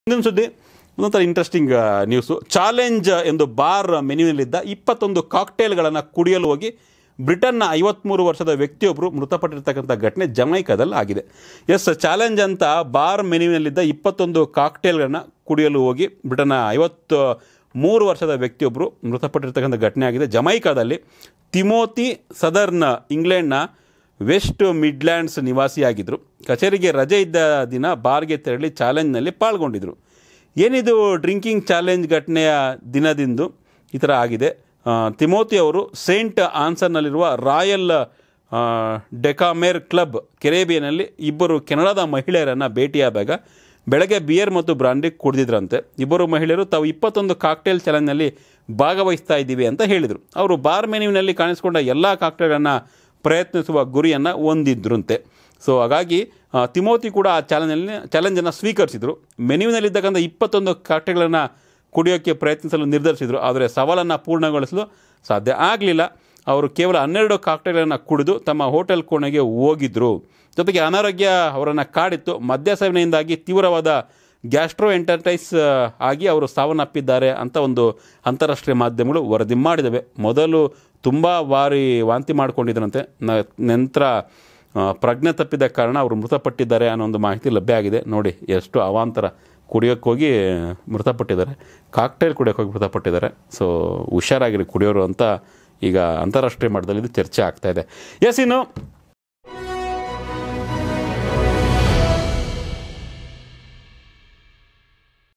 ಇನ್ನೊಂದು ಸುದ್ದಿ ಒಂದೊಂಥರ ಇಂಟ್ರೆಸ್ಟಿಂಗ್ ನ್ಯೂಸು ಚಾಲೆಂಜ್ ಎಂದು ಬಾರ್ ಮೆನ್ಯೂನಲ್ಲಿದ್ದ ಇಪ್ಪತ್ತೊಂದು ಕಾಕ್ಟೇಲ್ಗಳನ್ನು ಕುಡಿಯಲು ಹೋಗಿ ಬ್ರಿಟನ್ನ ಐವತ್ತ್ಮೂರು ವರ್ಷದ ವ್ಯಕ್ತಿಯೊಬ್ಬರು ಮೃತಪಟ್ಟಿರ್ತಕ್ಕಂಥ ಘಟನೆ ಜಮೈಕಾದಲ್ಲಿ ಆಗಿದೆ ಎಸ್ ಚಾಲೆಂಜ್ ಅಂತ ಬಾರ್ ಮೆನ್ಯೂನಲ್ಲಿದ್ದ ಇಪ್ಪತ್ತೊಂದು ಕಾಕ್ಟೇಲ್ಗಳನ್ನು ಕುಡಿಯಲು ಹೋಗಿ ಬ್ರಿಟನ್ನ ಐವತ್ತು ಮೂರು ವರ್ಷದ ವ್ಯಕ್ತಿಯೊಬ್ಬರು ಮೃತಪಟ್ಟಿರ್ತಕ್ಕಂಥ ಘಟನೆ ಆಗಿದೆ ಜಮೈಕಾದಲ್ಲಿ ತಿಮೋತಿ ಸದರ್ನ್ ಇಂಗ್ಲೆಂಡ್ನ ವೆಸ್ಟ್ ಮಿಡ್ಲ್ಯಾಂಡ್ಸ್ ನಿವಾಸಿಯಾಗಿದ್ದರು ಕಚೇರಿಗೆ ರಜೆ ಇದ್ದ ದಿನ ಬಾರ್ಗೆ ತೆರಳಿ ಚಾಲೆಂಜ್ನಲ್ಲಿ ಪಾಲ್ಗೊಂಡಿದ್ದರು ಏನಿದು ಡ್ರಿಂಕಿಂಗ್ ಚಾಲೆಂಜ್ ಘಟನೆಯ ದಿನದಿಂದು ಈ ಥರ ಆಗಿದೆ ಆ, ತಿಮೋತಿ ಅವರು ಸೇಂಟ್ ಆನ್ಸರ್ನಲ್ಲಿರುವ ರಾಯಲ್ ಆ, ಡೆಕಾಮೇರ್ ಕ್ಲಬ್ ಕೆರೇಬಿಯನಲ್ಲಿ ಇಬ್ಬರು ಕೆನಡಾದ ಮಹಿಳೆಯರನ್ನು ಭೇಟಿಯಾದಾಗ ಬೆಳಗ್ಗೆ ಬಿಯರ್ ಮತ್ತು ಬ್ರಾಂಡಿ ಕುಡಿದಿದ್ರಂತೆ ಇಬ್ಬರು ಮಹಿಳೆಯರು ತಾವು ಇಪ್ಪತ್ತೊಂದು ಕಾಕ್ಟೇಲ್ ಚಾಲೆಂಜ್ನಲ್ಲಿ ಭಾಗವಹಿಸ್ತಾ ಇದ್ದೀವಿ ಅಂತ ಹೇಳಿದರು ಅವರು ಬಾರ್ ಮೆನ್ಯೂನಲ್ಲಿ ಕಾಣಿಸಿಕೊಂಡ ಎಲ್ಲ ಕಾಕ್ಟೇಲನ್ನು ಪ್ರಯತ್ನಿಸುವ ಗುರಿಯನ್ನು ಹೊಂದಿದ್ರಂತೆ ಸೊ ಹಾಗಾಗಿ ಆ, ತಿಮೋತಿ ಕೂಡ ಆ ಚಾಲೆಂಜಲ್ಲಿ ಚಾಲೆಂಜನ್ನು ಸ್ವೀಕರಿಸಿದರು ಮೆನ್ಯೂನಲ್ಲಿದ್ದಕ್ಕಂಥ ಇಪ್ಪತ್ತೊಂದು ಕಾಕ್ಟೇಲ್ಗಳನ್ನು ಕುಡಿಯೋಕ್ಕೆ ಪ್ರಯತ್ನಿಸಲು ನಿರ್ಧರಿಸಿದರು ಆದರೆ ಸವಾಲನ್ನು ಪೂರ್ಣಗೊಳಿಸಲು ಸಾಧ್ಯ ಆಗಲಿಲ್ಲ ಅವರು ಕೇವಲ ಹನ್ನೆರಡು ಕಾಕ್ಟೇಲ್ಗಳನ್ನು ಕುಡಿದು ತಮ್ಮ ಹೋಟೆಲ್ ಕೋಣೆಗೆ ಹೋಗಿದ್ದರು ಜೊತೆಗೆ ಅನಾರೋಗ್ಯ ಅವರನ್ನು ಕಾಡಿತ್ತು ಮದ್ಯ ಸೇವನೆಯಿಂದಾಗಿ ತೀವ್ರವಾದ ಗ್ಯಾಸ್ಟ್ರೋ ಎಂಟರ್ಟೈಸ್ ಆಗಿ ಅವರು ಸಾವನ್ನಪ್ಪಿದ್ದಾರೆ ಅಂತ ಒಂದು ಅಂತಾರಾಷ್ಟ್ರೀಯ ಮಾಧ್ಯಮಗಳು ವರದಿ ಮಾಡಿದವೆ ಮೊದಲು ತುಂಬ ಬಾರಿ ವಾಂತಿ ಮಾಡಿಕೊಂಡಿದ್ದರಂತೆ ನ- ನಂತರ ಆ, ಪ್ರಜ್ಞೆ ತಪ್ಪಿದ ಕಾರಣ ಅವರು ಮೃತಪಟ್ಟಿದ್ದಾರೆ ಅನ್ನೋ ಒಂದು ಮಾಹಿತಿ ಲಭ್ಯ ಆಗಿದೆ ನೋಡಿ ಎಷ್ಟು ಅವಾಂತರ ಕುಡಿಯೋಕ್ಕೆ ಹೋಗಿ ಮೃತಪಟ್ಟಿದ್ದಾರೆ ಕಾಕ್ಟೈಲ್ ಕುಡಿಯೋಕ್ಕೆ ಹೋಗಿ ಮೃತಪಟ್ಟಿದ್ದಾರೆ ಸೊ ಹುಷಾರಾಗಿರಿ ಕುಡಿಯೋರು ಅಂತ ಈಗ ಅಂತಾರಾಷ್ಟ್ರೀಯ ಮಟ್ಟದಲ್ಲಿ ಇದು ಚರ್ಚೆ ಆಗ್ತಾ ಇದೆ ಎಸ್ ಇನ್ನು